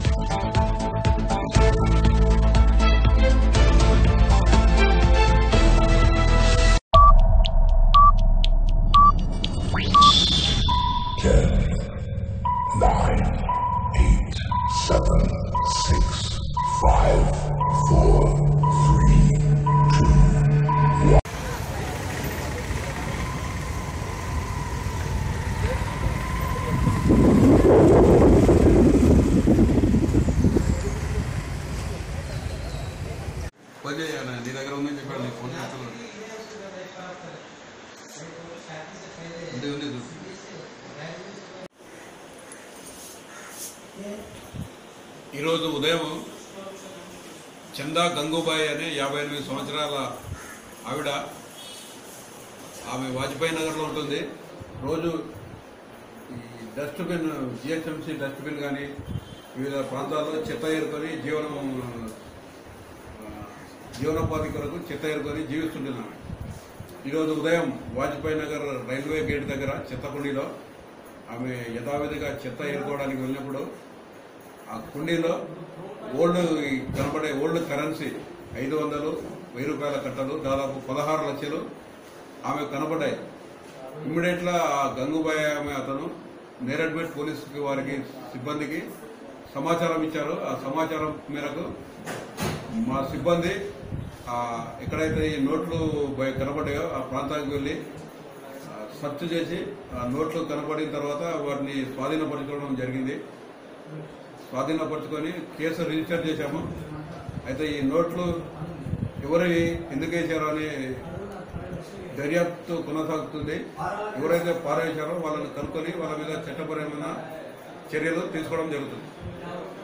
Ten, nine, eight, seven, six, five, four, three, two, phone చేయాలి నీ దగ్గర ఉందని చెప్పాడు నీ ఫోన్ చేస్తాను ఉంది ఉంది చూడు. ఈరోజు ఉదయం చందా గంగూబాయి అనే యాభై ఎనిమిది సంవత్సరాల ఆవిడ ఆమె వాజ్పేయి నగర్లో ఉంటుంది రోజు ఈ డస్ట్బిన్ జిహెచ్ఎంసీ డస్ట్బిన్ కానీ వివిధ ప్రాంతాల్లో చెత్త ఏరుకొని జీవనం ఆ, జీవనోపాధి కొరకు చెత్త ఏరుకొని జీవిస్తుంటున్నాం ఈరోజు ఉదయం వాజ్పేయి నగర్ రైల్వే గేట్ దగ్గర చెత్తకుండీలో ఆమె యథావిధిగా చెత్త ఏరుకోవడానికి వెళ్ళినప్పుడు ఆ కుండీలో ఓల్డ్ ఈ కనబడే ఓల్డ్ కరెన్సీ ఐదు వందలు వెయ్యి రూపాయల కట్టలు దాదాపు పదహారు లక్షలు ఆమె కనబడ్డాయి ఇమ్మీడియట్గా ఆ గంగుబాయ్ ఆమె అతను నేరడ్మెట్ పోలీస్ వారికి సిబ్బందికి సమాచారం ఇచ్చారు ఆ సమాచారం మేరకు మా సిబ్బంది ఆ ఎక్కడైతే ఈ నోట్లు బయ- కనబడ్డాయో ఆ ప్రాంతానికి వెళ్ళి ఆ, సెర్చ్ చేసి ఆ నోట్లు కనబడిన తర్వాత వాటిని స్వాధీనపరచుకోవడం జరిగింది స్వాధీనపరచుకొని కేసు రిజిస్టర్ చేశాము అయితే ఈ నోట్లు ఎవరు ఎందుకు వేశారో అని దర్యాప్తు కొనసాగుతుంది ఎవరైతే పారవేశారో వాళ్ళని కనుక్కొని వాళ్ళ మీద చట్టపరమైన చర్యలు తీసుకోవడం జరుగుతుంది